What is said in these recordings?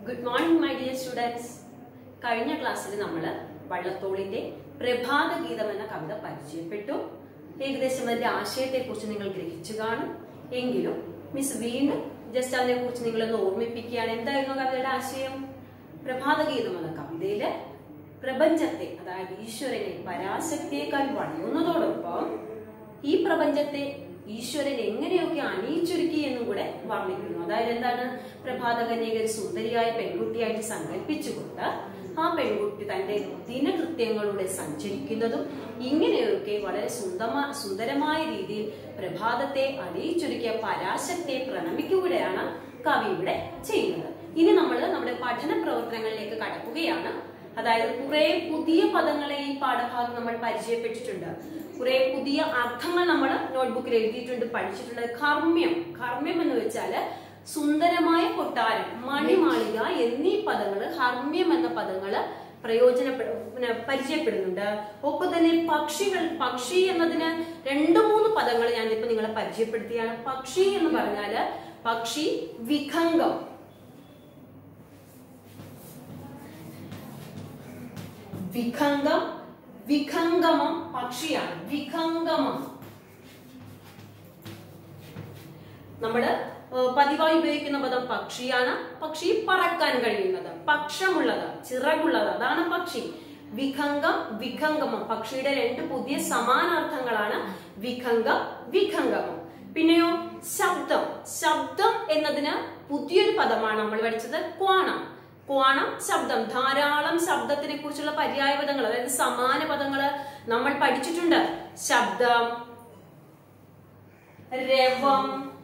good morning my dear students കഴിഞ്ഞ ക്ലാസ്സിൽ നമ്മൾ വള്ളത്തോളിന്റെ പ്രഭാത ഗീതം എന്ന കവിത പരിചയപ്പെട്ടു ഏകദേശം അതിന്റെ ആശയത്തെക്കുറിച്ച് നിങ്ങൾ ഗ്രഹിച്ചു കാണും എങ്കിലും മിസ് വീണ്ടും ജസ്റ്റ് അതിനെ കുറിച്ച് നിങ്ങളൊന്ന് ഓർമ്മിപ്പിക്കുകയാണ് എന്തായിരുന്നു കവിതയുടെ ആശയം പ്രഭാത ഗീതം എന്ന കവിതയില് പ്രപഞ്ചത്തെ അതായത് ഈശ്വരനെ പരാശക്തിയേക്കാൾ വളരുന്നതോടൊപ്പം ഈ പ്രപഞ്ചത്തെ ഈശ്വരൻ എങ്ങനെയൊക്കെ അണിയിച്ചൊരുക്കി എന്നും കൂടെ വർണ്ണിക്കുന്നു അതായത് എന്താണ് പ്രഭാതകന്യക ഒരു സുന്ദരിയായ പെൺകുട്ടിയായിട്ട് സങ്കല്പിച്ചുകൊണ്ട് ആ പെൺകുട്ടി തന്റെ ദിനകൃത്യങ്ങളുടെ സഞ്ചരിക്കുന്നതും ഇങ്ങനെയൊക്കെ വളരെ സുന്ദമാ സുന്ദരമായ രീതിയിൽ പ്രഭാതത്തെ അണിയിച്ചൊരുക്കിയ പരാശക്തിയെ പ്രണമിക്കുകയാണ് കവി ഇവിടെ ചെയ്യുന്നത് ഇനി നമ്മൾ നമ്മുടെ പഠന പ്രവർത്തനങ്ങളിലേക്ക് കടക്കുകയാണ് അതായത് കുറെ പുതിയ പദങ്ങളെ ഈ പാഠഭാഗം നമ്മൾ പരിചയപ്പെട്ടിട്ടുണ്ട് കുറെ പുതിയ അർത്ഥങ്ങൾ നമ്മൾ നോട്ട്ബുക്കിൽ എഴുതിയിട്ടുണ്ട് പഠിച്ചിട്ടുണ്ട് കർമ്മ്യം കർമ്മ്യം എന്ന് വെച്ചാല് സുന്ദരമായ കൊട്ടാരം മണിമാളിക എന്നീ പദങ്ങൾ ഹർമ്മ്യം എന്ന പദങ്ങള് പ്രയോജനപ്പെടു പിന്നെ പരിചയപ്പെടുന്നുണ്ട് ഒപ്പം തന്നെ പക്ഷികൾ പക്ഷി എന്നതിന് രണ്ടു മൂന്ന് പദങ്ങൾ ഞാനിപ്പോ നിങ്ങളെ പരിചയപ്പെടുത്തിയാണ് പക്ഷി എന്ന് പറഞ്ഞാല് പക്ഷി വിഖംഗം വിഖംഗം വിഖംഗമം പക്ഷിയാണ് വിഖംഗമം നമ്മള് ഏഹ് പതിവായി ഉപയോഗിക്കുന്ന പദം പക്ഷിയാണ് പക്ഷി പറക്കാൻ കഴിയുന്നത് പക്ഷമുള്ളത് ചിറകുള്ളത് അതാണ് പക്ഷി വിഖംഗം വിഖംഗമം പക്ഷിയുടെ രണ്ട് പുതിയ സമാനാർത്ഥങ്ങളാണ് വിഖംഗം വിഖംഗമം പിന്നെയോ ശബ്ദം ശബ്ദം എന്നതിന് പുതിയൊരു പദമാണ് നമ്മൾ പഠിച്ചത് ക്വാണം ക്വാണം ശബ്ദം ധാരാളം ശബ്ദത്തിനെ കുറിച്ചുള്ള പര്യായ പദങ്ങൾ അതായത് സമാന പദങ്ങള് നമ്മൾ പഠിച്ചിട്ടുണ്ട് ശബ്ദം രവം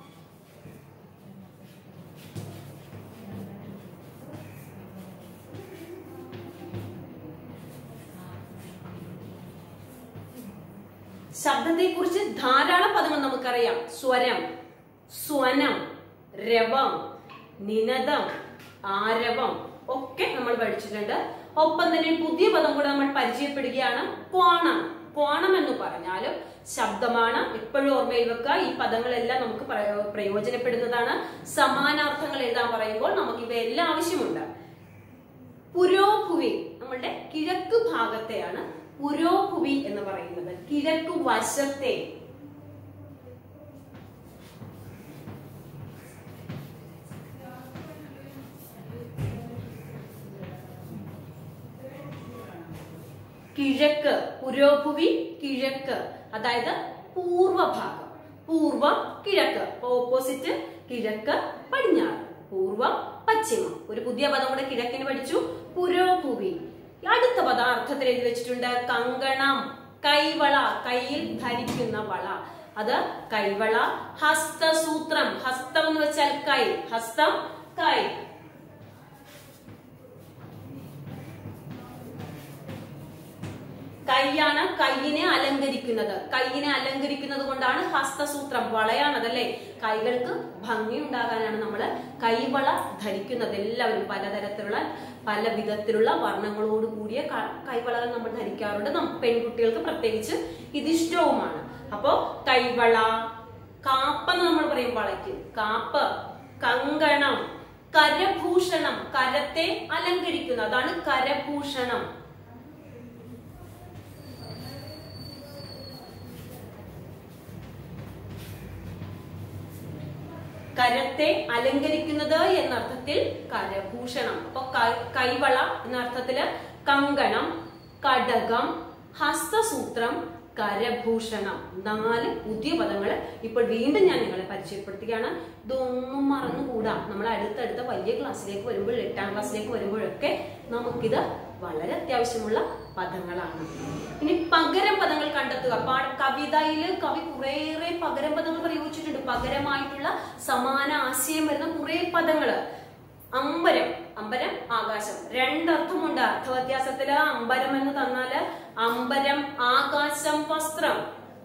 ശബ്ദത്തെ കുറിച്ച് ധാരാളം പദങ്ങൾ നമുക്കറിയാം സ്വരം സ്വനം രവം നിനദം ആരവം ഒക്കെ നമ്മൾ പഠിച്ചിട്ടുണ്ട് ഒപ്പം തന്നെ ഒരു പുതിയ പദം കൂടെ നമ്മൾ പരിചയപ്പെടുകയാണ് ക്വാണം ക്വാണം എന്ന് പറഞ്ഞാലും ശബ്ദമാണ് എപ്പോഴും ഓർമ്മയിൽ വെക്കുക ഈ പദങ്ങളെല്ലാം നമുക്ക് പ്രയോ- പ്രയോജനപ്പെടുന്നതാണ് സമാനാർത്ഥങ്ങൾ എഴുതാൻ പറയുമ്പോൾ നമുക്ക് ഇവയെല്ലാം ആവശ്യമുണ്ട് പുരോഭുവി നമ്മളുടെ കിഴക്ക് ഭാഗത്തെയാണ് പുരോഭുവി എന്ന് പറയുന്നത് കിഴക്ക് വശത്തെ കിഴക്ക് പുരോഭുവി കിഴക്ക് അതായത് പൂർവഭാഗം പൂർവം കിഴക്ക് ഓപ്പോസിറ്റ് കിഴക്ക് പടിഞ്ഞാറ് പൂർവം പശ്ചിമം ഒരു പുതിയ പദം കൂടെ കിഴക്കിന് പഠിച്ചു പുരോഭുവി അടുത്ത പദാർത്ഥത്തിൽ എഴുതി വെച്ചിട്ടുണ്ട് കങ്കണം കൈവള കയ്യിൽ ധരിക്കുന്ന വള അത് കൈവള ഹസ്തസൂത്രം ഹസ്തം എന്ന് വെച്ചാൽ കൈ ഹസ്തം കൈ കൈയാണ് കൈയിനെ അലങ്കരിക്കുന്നത് കൈയിനെ അലങ്കരിക്കുന്നത് കൊണ്ടാണ് ഹസ്തസൂത്രം വളയാണതല്ലേ കൈകൾക്ക് ഭംഗി ഉണ്ടാകാനാണ് നമ്മൾ കൈവള ധരിക്കുന്നത് എല്ലാവരും പലതരത്തിലുള്ള പല വിധത്തിലുള്ള വർണ്ണങ്ങളോട് കൂടിയ ക- കൈവളകൾ നമ്മൾ ധരിക്കാറുണ്ട് നം- പെൺകുട്ടികൾക്ക് പ്രത്യേകിച്ച് ഇത് ഇഷ്ടവുമാണ് അപ്പോ കൈവള കാപ്പെന്ന് നമ്മൾ പറയും വളയ്ക്ക് കാപ്പ് കങ്കണം കരഭൂഷണം കരത്തെ അലങ്കരിക്കുന്നു അതാണ് കരഭൂഷണം കരത്തെ അലങ്കരിക്കുന്നത് എന്നർത്ഥത്തിൽ കരഭൂഷണം അപ്പൊ ക- കൈവള എന്ന അർത്ഥത്തില് കങ്കണം കടകം ഹസ്തസൂത്രം കരഭൂഷണം നാല് പുതിയ പദങ്ങൾ ഇപ്പോൾ വീണ്ടും ഞാൻ നിങ്ങളെ പരിചയപ്പെടുത്തുകയാണ് ഇതൊന്നും മറന്നുകൂടാ നമ്മൾ അടുത്തടുത്ത വലിയ ക്ലാസ്സിലേക്ക് വരുമ്പോൾ എട്ടാം ക്ലാസ്സിലേക്ക് വരുമ്പോഴൊക്കെ നമുക്കിത് വളരെ അത്യാവശ്യമുള്ള പദങ്ങളാണ് ഇനി പകരം പദങ്ങൾ കണ്ടെത്തുക പാ- കവിതയില് കവി കുറേയേറെ പകരം പദങ്ങൾ പ്രയോഗിച്ചിട്ടുണ്ട് പകരമായിട്ടുള്ള സമാന ആശയം വരുന്ന കുറെ പദങ്ങള് അമ്പരം അമ്പരം ആകാശം രണ്ടർത്ഥമുണ്ട് അർത്ഥവ്യത്യാസത്തില് അമ്പരം എന്ന് തന്നാല് അമ്പരം ആകാശം വസ്ത്രം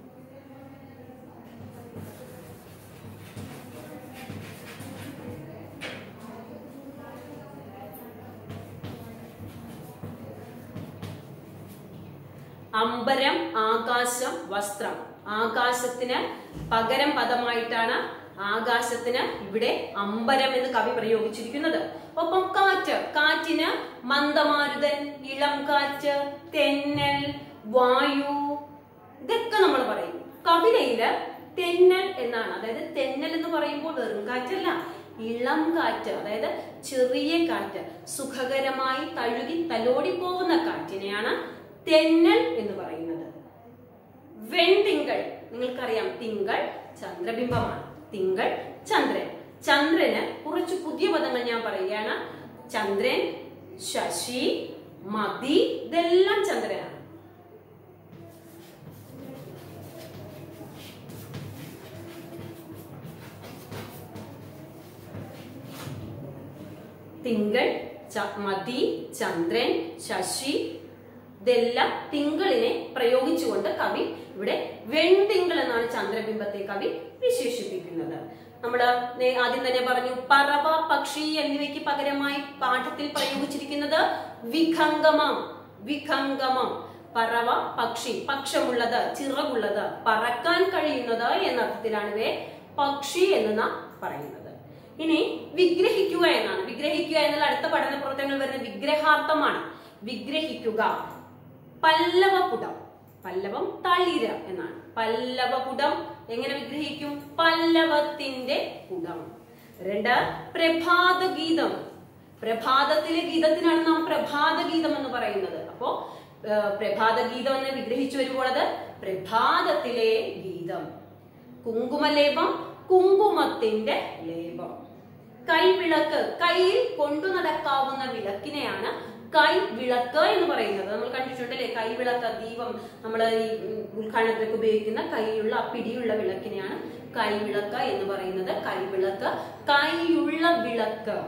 അമ്പരം ആകാശം വസ്ത്രം ആകാശത്തിന് പകരം പദമായിട്ടാണ് ആകാശത്തിന് ഇവിടെ അമ്പരം എന്ന് കവി പ്രയോഗിച്ചിരിക്കുന്നത് ഒപ്പം കാറ്റ് കാറ്റ് കാറ്റിന് മന്ദമാരുതൻ ഇളം കാറ്റ് തെന്നൽ വായു ഇതൊക്കെ നമ്മൾ പറയും കവിതയില് തെന്നൽ എന്നാണ് അതായത് തെന്നൽ എന്ന് പറയുമ്പോൾ വെറും കാറ്റല്ല ഇളം കാറ്റ് അതായത് ചെറിയ കാറ്റ് സുഖകരമായി തഴുകി തലോടി പോകുന്ന കാറ്റിനെയാണ് തെന്നൽ എന്ന് പറയുന്നത് വെൺതിങ്കൾ നിങ്ങൾക്കറിയാം തിങ്കൾ ചന്ദ്രബിംബമാണ് തിങ്കൾ ചന്ദ്രൻ ചന്ദ്രന് കുറച്ച് പുതിയ പദങ്ങൾ ഞാൻ പറയുകയാണ് ചന്ദ്രൻ ശശി മതി ഇതെല്ലാം ചന്ദ്രനാണ് തിങ്കൾ ച- മതി ചന്ദ്രൻ ശശി ഇതെല്ലാം തിങ്കളിനെ പ്രയോഗിച്ചുകൊണ്ട് കവി ഇവിടെ വെൺതിങ്കൾ എന്നാണ് ചന്ദ്രബിംബത്തെ കവി വിശേഷിപ്പിക്കുന്നത് നമ്മള് നേ- ആദ്യം തന്നെ പറഞ്ഞു പറവ പക്ഷി എന്നിവയ്ക്ക് പകരമായി പാഠത്തിൽ പ്രയോഗിച്ചിരിക്കുന്നത് വിഖംഗമം വിഖംഗമം പറവ പക്ഷി പക്ഷമുള്ളത് ചിറകുള്ളത് പറക്കാൻ കഴിയുന്നത് എന്ന അർത്ഥത്തിലാണ് ഇവയെ പക്ഷി എന്ന് നാം പറയുന്നത് ഇനി വിഗ്രഹിക്കുക എന്നാണ് വിഗ്രഹിക്കുക എന്നുള്ള അടുത്ത പഠന പ്രവർത്തനങ്ങൾ വരുന്ന വിഗ്രഹാർത്ഥമാണ് വിഗ്രഹിക്കുക പല്ലവപുടം പല്ലവം തളിര എന്നാണ് പല്ലവപുടം എങ്ങനെ വിഗ്രഹിക്കും പല്ലവത്തിന്റെ പുടം രണ്ട് പ്രഭാത ഗീതം പ്രഭാതത്തിലെ ഗീതത്തിനാണ് നാം പ്രഭാത ഗീതം എന്ന് പറയുന്നത് അപ്പോ ഏഹ്, പ്രഭാത ഗീതം എന്ന് വിഗ്രഹിച്ചു വരുമ്പോൾ അത് പ്രഭാതത്തിലെ ഗീതം കുങ്കുമലേപം കുങ്കുമത്തിന്റെ ലേപം കൈവിളക്ക് കയ്യിൽ കൊണ്ടു നടക്കാവുന്ന വിളക്കിനെയാണ് കൈവിളക്ക് എന്ന് പറയുന്നത് നമ്മൾ കണ്ടിട്ടുണ്ടല്ലേ കൈവിളക്ക് ദീപം നമ്മൾ ഈ ഉം, ഉദ്ഘാടനത്തിലൊക്കെ ഉപയോഗിക്കുന്ന കൈയുള്ള ആ പിടിയുള്ള വിളക്കിനെയാണ് കൈവിളക്ക് എന്ന് പറയുന്നത് കൈവിളക്ക് കൈയുള്ള വിളക്ക്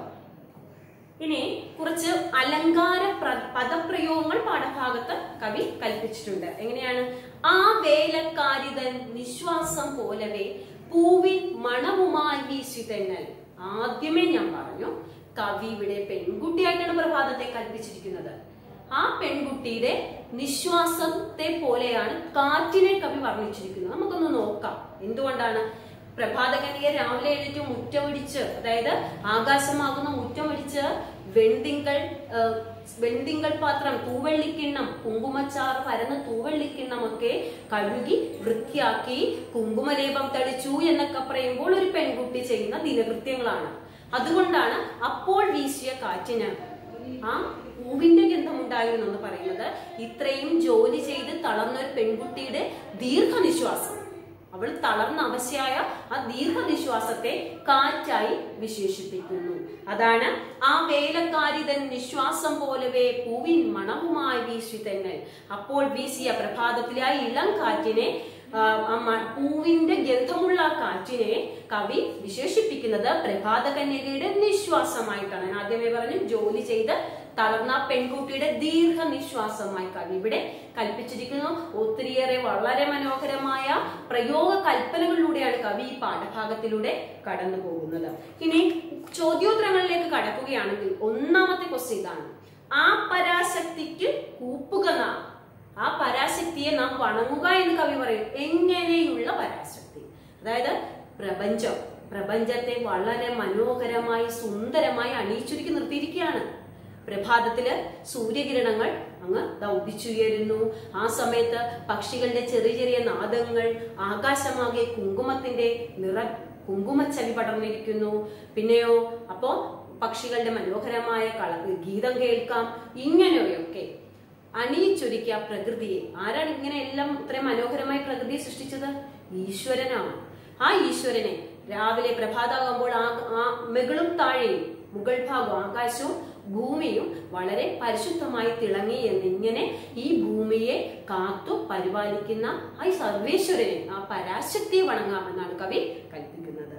ഇനി കുറച്ച് അലങ്കാര പ്ര- പദപ്രയോഗങ്ങൾ പാഠഭാഗത്ത് കവി കൽപ്പിച്ചിട്ടുണ്ട് എങ്ങനെയാണ് ആ വേലക്കാരിതൻ നിശ്വാസം പോലവേ പൂവിൻ മണവുമായി വീശി തെന്നൽ ആദ്യമേ ഞാൻ പറഞ്ഞു കവി ഇവിടെ പെൺകുട്ടിയായിട്ടാണ് പ്രഭാതത്തെ കൽപ്പിച്ചിരിക്കുന്നത് ആ പെൺകുട്ടിയുടെ നിശ്വാസത്തെ പോലെയാണ് കാറ്റിനെ കവി വർണ്ണിച്ചിരിക്കുന്നത് നമുക്കൊന്ന് നോക്കാം എന്തുകൊണ്ടാണ് പ്രഭാതകനിയെ രാവിലെ എഴുന്നേറ്റ് മുറ്റമടിച്ച് അതായത് ആകാശമാകുന്ന മുറ്റമടിച്ച് വെൺതിങ്കൾ ആ, വെൺതിങ്കൾ പാത്രം തൂവെള്ളിക്കിണ്ണം കുങ്കുമച്ചാറ് പരന്ന തൂവെള്ളിക്കിണ്ണം ഒക്കെ കഴുകി വൃത്തിയാക്കി കുങ്കുമലേപം തളിച്ചു എന്നൊക്കെ പറയുമ്പോൾ ഒരു പെൺകുട്ടി ചെയ്യുന്ന ദിനകൃത്യങ്ങളാണ് അതുകൊണ്ടാണ് അപ്പോൾ വീശിയ കാറ്റിന് ആ പൂവിന്റെ ഗന്ധമുണ്ടായിരുന്നു എന്ന് പറയുന്നത് ഇത്രയും ജോലി ചെയ്ത് തളർന്ന ഒരു പെൺകുട്ടിയുടെ ദീർഘനിശ്വാസം അവൾ തളർന്ന അവശയായ ആ ദീർഘനിശ്വാസത്തെ കാറ്റായി വിശേഷിപ്പിക്കുന്നു അതാണ് ആ വേലക്കാരിതൻ നിശ്വാസം പോലവേ പൂവിൻ മണവുമായി വീശി തന്നെ അപ്പോൾ വീശിയ പ്രഭാതത്തിലെ ആ ഇളം കാറ്റിനെ ആ, ആ മ- പൂവിന്റെ ഗന്ധമുള്ള ആ കാറ്റിനെ കവി വിശേഷിപ്പിക്കുന്നത് പ്രഭാത കന്യകയുടെ നിശ്വാസമായിട്ടാണ് ഞാൻ ആദ്യമേ പറഞ്ഞു ജോലി ചെയ്ത് തളർന്ന ആ പെൺകുട്ടിയുടെ ദീർഘനിശ്വാസമായി കവി ഇവിടെ കൽപ്പിച്ചിരിക്കുന്നു ഒത്തിരിയേറെ വളരെ മനോഹരമായ പ്രയോഗ കൽപ്പനകളിലൂടെയാണ് കവി ഈ പാഠഭാഗത്തിലൂടെ കടന്നു പോകുന്നത് ഇനി ചോദ്യോത്തരങ്ങളിലേക്ക് കടക്കുകയാണെങ്കിൽ ഒന്നാമത്തെ ക്വസ്റ്റ്യൻ ഇതാണ് ആ പരാശക്തിക്ക് കൂപ്പുക നാം ആ പരാശക്തിയെ നാം വണങ്ങുക എന്ന് കവി പറയും എങ്ങനെയുള്ള പരാശക്തി അതായത് പ്രപഞ്ചം പ്രപഞ്ചത്തെ വളരെ മനോഹരമായി സുന്ദരമായി അണിയിച്ചൊരുക്കി നിർത്തിയിരിക്കുകയാണ് പ്രഭാതത്തില് സൂര്യകിരണങ്ങൾ അങ്ങ് ദാ ഉദിച്ചുയരുന്നു ആ സമയത്ത് പക്ഷികളുടെ ചെറിയ ചെറിയ നാദങ്ങൾ ആകാശമാകെ കുങ്കുമത്തിന്റെ നിറ കുങ്കുമച്ചവി പടർന്നിരിക്കുന്നു പിന്നെയോ അപ്പോ പക്ഷികളുടെ മനോഹരമായ കള ഗീതം കേൾക്കാം ഇങ്ങനെയൊക്കെ അണിയിച്ചൊരുക്കിയ ആ പ്രകൃതിയെ ആരാണ് ഇങ്ങനെ എല്ലാം ഇത്രയും മനോഹരമായി പ്രകൃതിയെ സൃഷ്ടിച്ചത് ഈശ്വരനാണ് ആ ഈശ്വരനെ രാവിലെ പ്രഭാതമാകുമ്പോൾ ആ ആ മുകളും താഴെയും മുകൾ ഭാഗവും ആകാശവും ഭൂമിയും വളരെ പരിശുദ്ധമായി തിളങ്ങി എന്നിങ്ങനെ ഈ ഭൂമിയെ കാത്തു പരിപാലിക്കുന്ന ആ ഈ സർവേശ്വരനെ ആ പരാശക്തിയെ വണങ്ങാമെന്നാണ് കവി കൽപ്പിക്കുന്നത്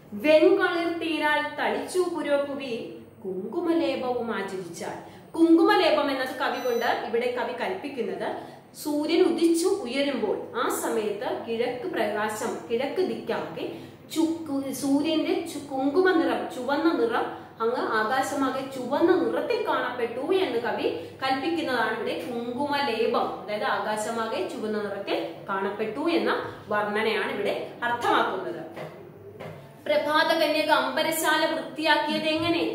വെൺകളിർ തീരാൽ തളിച്ചു പുരോക്കുവി കുങ്കുമലേപവും ആചരിച്ചാൽ കുങ്കുമലേപം എന്നത് കവി കൊണ്ട് ഇവിടെ കവി കൽപ്പിക്കുന്നത് സൂര്യൻ ഉദിച്ചു ഉയരുമ്പോൾ ആ സമയത്ത് കിഴക്ക് പ്രകാശം കിഴക്ക് ദിക്കാകെ ചുക്കു സൂര്യന്റെ ചു- കുങ്കുമ നിറം ചുവന്ന നിറം അങ്ങ് ആകാശമാകെ ചുവന്ന നിറത്തിൽ കാണപ്പെട്ടു എന്ന് കവി കൽപ്പിക്കുന്നതാണ് ഇവിടെ കുങ്കുമലേപം അതായത് ആകാശമാകെ ചുവന്ന നിറത്തിൽ കാണപ്പെട്ടു എന്ന വർണ്ണനയാണ് ഇവിടെ അർത്ഥമാക്കുന്നത് പ്രഭാത കന്യക അമ്പരശാല വൃത്തിയാക്കിയത് എങ്ങനെ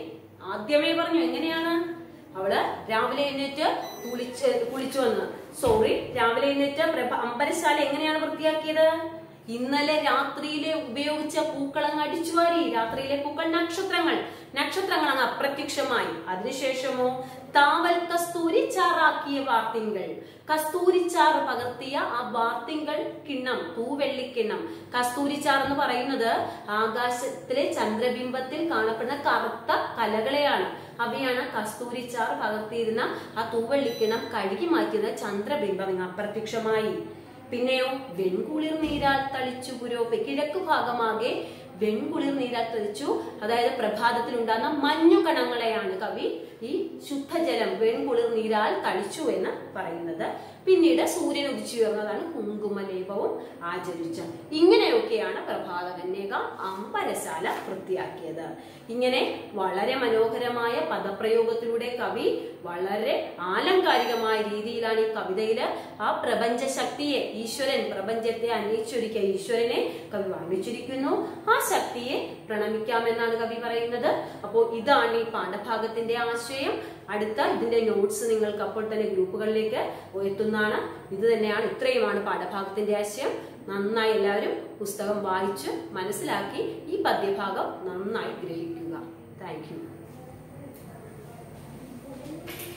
ആദ്യമേ പറഞ്ഞു എങ്ങനെയാണ് അവള് രാവിലെ എഴുന്നേറ്റ് കുളിച്ച് കുളിച്ചു വന്ന് സോറി രാവിലെ എഴുന്നേറ്റ് പ്രഭ അമ്പലശാല എങ്ങനെയാണ് വൃത്തിയാക്കിയത് ഇന്നലെ രാത്രിയിലെ ഉപയോഗിച്ച പൂക്കൾ അങ്ങ് അടിച്ചുവാരി രാത്രിയിലെ പൂക്കൾ നക്ഷത്രങ്ങൾ നക്ഷത്രങ്ങൾ അങ്ങ് അപ്രത്യക്ഷമായി അതിനുശേഷമോ താവൽ കസ്തൂരി ചാറാക്കിയ വാർത്തിങ്കൾ കസ്തൂരിച്ചാറ് പകർത്തിയ ആ വാർത്തിങ്കൾ കിണ്ണം തൂവെള്ളിക്കിണ്ണം കസ്തൂരിച്ചാർ എന്ന് പറയുന്നത് ആകാശത്തിലെ ചന്ദ്രബിംബത്തിൽ കാണപ്പെടുന്ന കറുത്ത കലകളെയാണ് അവയാണ് കസ്തൂരിച്ചാർ പകർത്തിയിരുന്ന ആ തൂവെള്ളിക്കിണ്ണം കഴുകി മാറ്റിയത് ചന്ദ്രബിംബം ഇങ്ങ് അപ്രത്യക്ഷമായി പിന്നെയോ വെൺകുളിർ നീരാൽ തളിച്ചു പുരോപ്പി കിഴക്ക് ഭാഗമാകെ വെൺകുളിർ നീരാൽ തളിച്ചു അതായത് പ്രഭാതത്തിൽ ഉണ്ടാകുന്ന മഞ്ഞു കണങ്ങളെയാണ് കവി ഈ ശുദ്ധജലം വെൺകുളിർ നീരാൽ തളിച്ചു എന്ന് പറയുന്നത് പിന്നീട് സൂര്യൻ ഉദിച്ചുയർന്നതാണ് കുങ്കുമലേപവും ആചരിച്ച ഇങ്ങനെയൊക്കെയാണ് പ്രഭാത കന്യക അമ്പലശാല വൃത്തിയാക്കിയത് ഇങ്ങനെ വളരെ മനോഹരമായ പദപ്രയോഗത്തിലൂടെ കവി വളരെ ആലങ്കാരികമായ രീതിയിലാണ് ഈ കവിതയില് ആ പ്രപഞ്ച ശക്തിയെ ഈശ്വരൻ പ്രപഞ്ചത്തെ അന്വേഷിച്ചൊരുക്കിയ ഈശ്വരനെ കവി വർണ്ണിച്ചിരിക്കുന്നു ആ ശക്തിയെ പ്രണമിക്കാമെന്നാണ് കവി പറയുന്നത് അപ്പോൾ ഇതാണ് ഈ പാഠഭാഗത്തിന്റെ ആശയം അടുത്ത ഇതിന്റെ നോട്ട്സ് നിങ്ങൾക്ക് അപ്പോൾ തന്നെ ഗ്രൂപ്പുകളിലേക്ക് എത്തുന്നതാണ് ഇത് തന്നെയാണ് ഇത്രയുമാണ് പാഠഭാഗത്തിന്റെ ആശയം നന്നായി എല്ലാവരും പുസ്തകം വായിച്ച് മനസ്സിലാക്കി ഈ പദ്യഭാഗം നന്നായി ഗ്രഹിക്കുക താങ്ക് യു